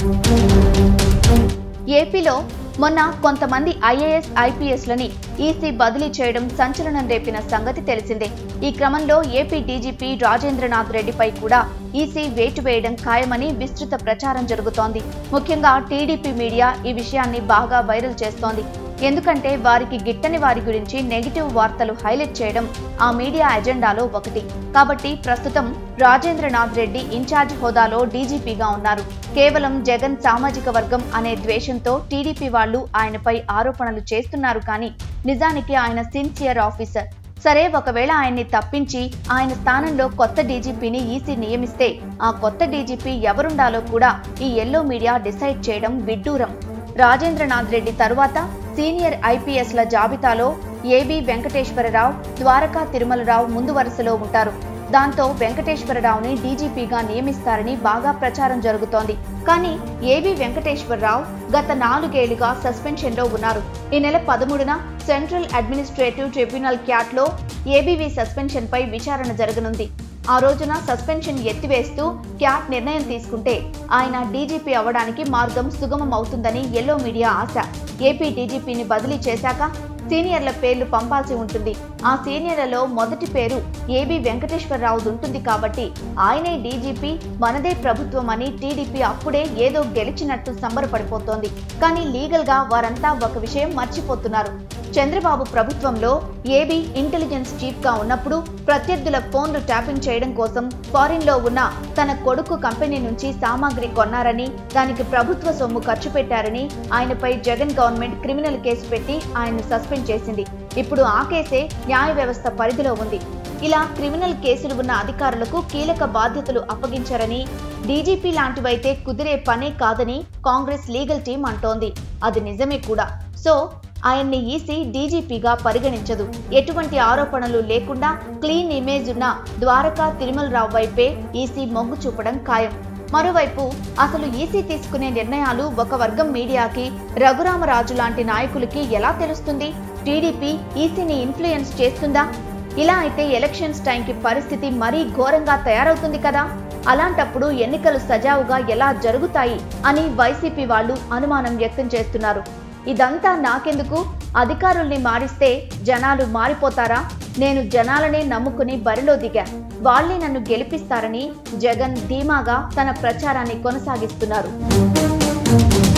ఏపీలో మొన్న కొంతమంది ఐఏఎస్ ఐపీఎస్లని ఈసీ బదిలీ చేయడం సంచలనం రేపిన సంగతి తెలిసిందే ఈ క్రమంలో ఏపీ డీజీపీ రాజేంద్రనాథ్ రెడ్డిపై కూడా ఈసీ వేటు వేయడం ఖాయమని విస్తృత ప్రచారం జరుగుతోంది ముఖ్యంగా టీడీపీ మీడియా ఈ విషయాన్ని బాగా వైరల్ చేస్తోంది ఎందుకంటే వారికి గిట్టని వారి గురించి నెగిటివ్ వార్తలు హైలైట్ చేయడం ఆ మీడియా ఎజెండాలో ఒకటి కాబట్టి ప్రస్తుతం రాజేంద్రనాథ్ రెడ్డి ఇన్ఛార్జ్ హోదాలో డీజీపీగా ఉన్నారు కేవలం జగన్ సామాజిక వర్గం అనే ద్వేషంతో టీడీపీ వాళ్ళు ఆయనపై ఆరోపణలు చేస్తున్నారు కానీ నిజానికి ఆయన సిన్సియర్ ఆఫీసర్ సరే ఒకవేళ ఆయన్ని తప్పించి ఆయన స్థానంలో కొత్త డీజీపీని ఈసీ నియమిస్తే ఆ కొత్త డీజీపీ ఎవరుండాలో కూడా ఈ ఎల్లో మీడియా డిసైడ్ చేయడం విడ్డూరం రాజేంద్రనాథ్ రెడ్డి తరువాత సీనియర్ ఐపీఎస్ల జాబితాలో ఏబి వెంకటేశ్వరరావు ద్వారకా తిరుమలరావు ముందు వరుసలో ఉంటారు దాంతో వెంకటేశ్వరరావుని డీజీపీగా నియమిస్తారని బాగా ప్రచారం జరుగుతోంది కానీ ఏబి వెంకటేశ్వరరావు గత నాలుగేళ్లుగా సస్పెన్షన్ లో ఉన్నారు ఈ నెల పదమూడున సెంట్రల్ అడ్మినిస్ట్రేటివ్ ట్రిబ్యునల్ క్యాట్లో ఏబీవీ సస్పెన్షన్ పై విచారణ జరగనుంది ఆ రోజున సస్పెన్షన్ ఎత్తివేస్తూ క్యాట్ నిర్ణయం తీసుకుంటే ఆయన డీజీపీ అవ్వడానికి మార్గం సుగమం అవుతుందని ఎల్లో మీడియా ఆశ ఏపీ డీజీపీని బదిలీ చేశాక సీనియర్ల పేర్లు పంపాల్సి ఉంటుంది ఆ సీనియర్లలో మొదటి పేరు ఏబి వెంకటేశ్వరరావు ఉంటుంది కాబట్టి ఆయనే డీజీపీ మనదే ప్రభుత్వం అని టీడీపీ అప్పుడే ఏదో గెలిచినట్టు సంబరపడిపోతోంది కానీ లీగల్ గా వారంతా ఒక విషయం మర్చిపోతున్నారు చంద్రబాబు ప్రభుత్వంలో ఏబీ ఇంటెలిజెన్స్ చీఫ్ గా ఉన్నప్పుడు ప్రత్యర్థుల ఫోన్లు ట్యాపింగ్ చేయడం కోసం ఫారిన్ లో ఉన్న తన కొడుకు కంపెనీ నుంచి సామాగ్రి కొన్నారని దానికి ప్రభుత్వ సొమ్ము ఖర్చు పెట్టారని ఆయనపై జగన్ గవర్నమెంట్ క్రిమినల్ కేసు పెట్టి ఆయన్ను సస్పెండ్ చేసింది ఇప్పుడు ఆ కేసే న్యాయ వ్యవస్థ పరిధిలో ఉంది ఇలా క్రిమినల్ కేసులు ఉన్న అధికారులకు కీలక బాధ్యతలు అప్పగించారని డీజీపీ లాంటివైతే కుదిరే పనే కాదని కాంగ్రెస్ లీగల్ టీం అంటోంది అది నిజమే కూడా సో ఆయన్ని ఈసీ డీజీపీగా పరిగణించదు ఎటువంటి ఆరోపణలు లేకుండా క్లీన్ ఇమేజ్ ఉన్న ద్వారకా తిరుమలరావు వైపే ఈసీ మొగ్గు చూపడం ఖాయం మరోవైపు అసలు ఈసీ తీసుకునే నిర్ణయాలు ఒక వర్గం మీడియాకి రఘురామరాజు లాంటి నాయకులకి ఎలా తెలుస్తుంది టీడీపీ ఈసీని ఇన్ఫ్లుయెన్స్ చేస్తుందా ఇలా అయితే ఎలక్షన్స్ టైంకి పరిస్థితి మరీ ఘోరంగా తయారవుతుంది కదా అలాంటప్పుడు ఎన్నికలు సజావుగా ఎలా జరుగుతాయి అని వైసీపీ వాళ్ళు అనుమానం వ్యక్తం చేస్తున్నారు ఇదంతా నాకెందుకు అధికారుల్ని మారిస్తే జనాలు మారిపోతారా నేను జనాలనే నమ్ముకుని బరిలో దిగా వాళ్ళే నన్ను గెలిపిస్తారని జగన్ ధీమాగా తన ప్రచారాన్ని కొనసాగిస్తున్నారు